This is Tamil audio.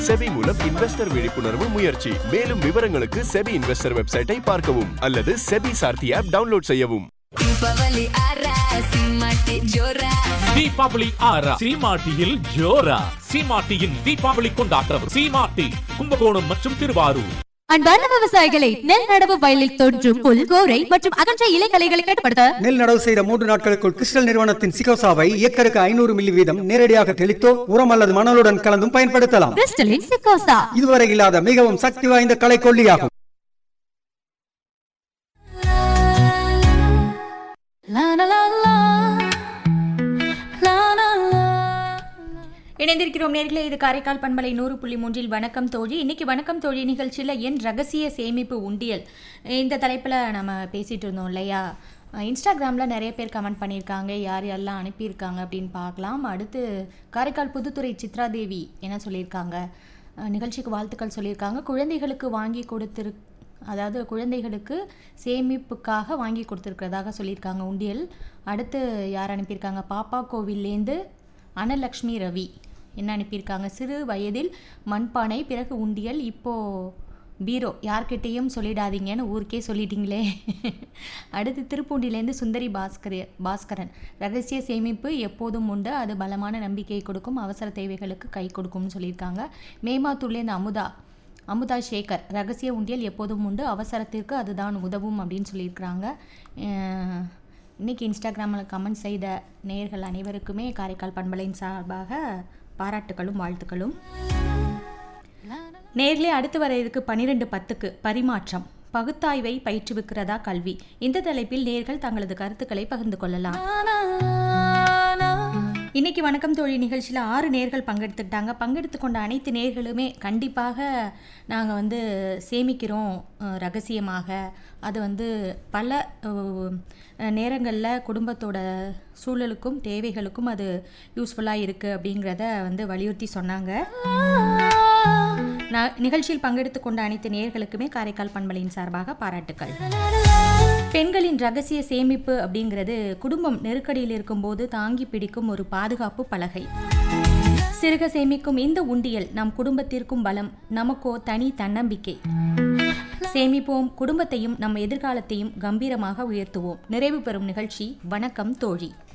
செபி மூலம் இன்வெஸ்டர் விழிப்புணர்வு முயற்சி மேலும் விவரங்களுக்கு செபி இன்வெஸ்டர் வெப்சைட்டை பார்க்கவும் அல்லது செபி சார்த்தி ஆப் டவுன்லோட் செய்யவும் ದೀಪಾವಳಿ ಆರ ಸಿಂಹಕ್ಕೆ ಜೋರ தீபாவளி ஆறா சீமாட்டியில் ஜோரா சீமாட்டியின் தீபாவளி கொண்டாட்டம் சீமாட்டி கும்பகோணம் மற்றும் திருவாரூர் அன்பார்ந்த விவசாயிகளை நெல் நடவு வயலில் தோன்றும் புல் கோரை மற்றும் அகன்ற இலைகளைகளை கட்டுப்படுத்த நெல் நடவு செய்த மூன்று நாட்களுக்குள் கிறிஸ்டல் நிறுவனத்தின் சிகோசாவை ஏக்கருக்கு ஐநூறு மில்லி வீதம் நேரடியாக தெளித்தோ உரம் அல்லது மணலுடன் கலந்தும் பயன்படுத்தலாம் கிறிஸ்டலின் சிக்கோசா இதுவரை இல்லாத மிகவும் சக்தி வாய்ந்த களைக்கொல்லியாகும் இணைந்திருக்கிறோம் நேர்களே இது காரைக்கால் பண்பலை நூறு புள்ளி மூன்றில் வணக்கம் தோழி இன்னைக்கு வணக்கம் தோழி நிகழ்ச்சியில் என் ரகசிய சேமிப்பு உண்டியல் இந்த தலைப்பில் நம்ம பேசிகிட்டு இருந்தோம் இல்லையா இன்ஸ்டாகிராமில் நிறைய பேர் கமெண்ட் பண்ணியிருக்காங்க யார் யாரெல்லாம் அனுப்பியிருக்காங்க அப்படின்னு பார்க்கலாம் அடுத்து காரைக்கால் புதுத்துறை சித்ரா தேவி என்ன சொல்லியிருக்காங்க அஹ், நிகழ்ச்சிக்கு வாழ்த்துக்கள் சொல்லியிருக்காங்க குழந்தைகளுக்கு வாங்கி கொடுத்திரு அதாவது குழந்தைகளுக்கு சேமிப்புக்காக வாங்கி கொடுத்துருக்கிறதாக சொல்லியிருக்காங்க உண்டியல் அடுத்து யார் அனுப்பியிருக்காங்க பாப்பா கோவில்லேருந்து அனலக்ஷ்மி ரவி என்ன அனுப்பியிருக்காங்க சிறு வயதில் மண்பானை பிறகு உண்டியல் இப்போ பீரோ யார்கிட்டேயும் சொல்லிடாதீங்கன்னு ஊருக்கே சொல்லிட்டீங்களே அடுத்து திருப்பூண்டிலேருந்து சுந்தரி பாஸ்கர் பாஸ்கரன் ரகசிய சேமிப்பு எப்போதும் உண்டு அது பலமான நம்பிக்கையை கொடுக்கும் அவசர தேவைகளுக்கு கை கொடுக்கும்னு சொல்லியிருக்காங்க மேமாத்தூர்லேருந்து அமுதா அமுதா சேகர் ரகசிய உண்டியல் எப்போதும் உண்டு அவசரத்திற்கு அதுதான் உதவும் அப்படின்னு சொல்லியிருக்கிறாங்க அஹ் இன்னைக்கு இன்ஸ்டாகிராமில் கமெண்ட் செய்த நேயர்கள் அனைவருக்குமே காரைக்கால் பண்பலையின் சார்பாக பாராட்டுகளும் வாழ்த்துக்களும் நேர்லே அடுத்து வர இருக்கு பன்னிரெண்டு பத்துக்கு பரிமாற்றம் பகுத்தாய்வை பயிற்றுவிக்கிறதா கல்வி இந்த தலைப்பில் நேர்கள் தங்களது கருத்துக்களை பகிர்ந்து கொள்ளலாம் இன்னைக்கு வணக்கம் தோழி நிகழ்ச்சியில் ஆறு நேர்கள் பங்கெடுத்துக்கிட்டாங்க பங்கெடுத்து கொண்ட அனைத்து நேர்களுமே கண்டிப்பாக நாங்கள் வந்து சேமிக்கிறோம் அஹ், ரகசியமாக அது வந்து பல நேரங்களில் குடும்பத்தோட சூழலுக்கும் தேவைகளுக்கும் அது யூஸ்ஃபுல்லாக இருக்குது அப்படிங்கிறத வந்து வலியுறுத்தி சொன்னாங்க நான் நிகழ்ச்சியில் பங்கெடுத்து கொண்ட அனைத்து நேர்களுக்குமே காரைக்கால் பண்பலையின் சார்பாக பாராட்டுக்கள் பெண்களின் ரகசிய சேமிப்பு அப்படிங்கிறது குடும்பம் நெருக்கடியில் இருக்கும்போது தாங்கி பிடிக்கும் ஒரு பாதுகாப்பு பலகை சிறுக சேமிக்கும் இந்த உண்டியல் நம் குடும்பத்திற்கும் பலம் நமக்கோ தனி தன்னம்பிக்கை சேமிப்போம் குடும்பத்தையும் நம் எதிர்காலத்தையும் கம்பீரமாக உயர்த்துவோம் நிறைவு பெறும் நிகழ்ச்சி வணக்கம் தோழி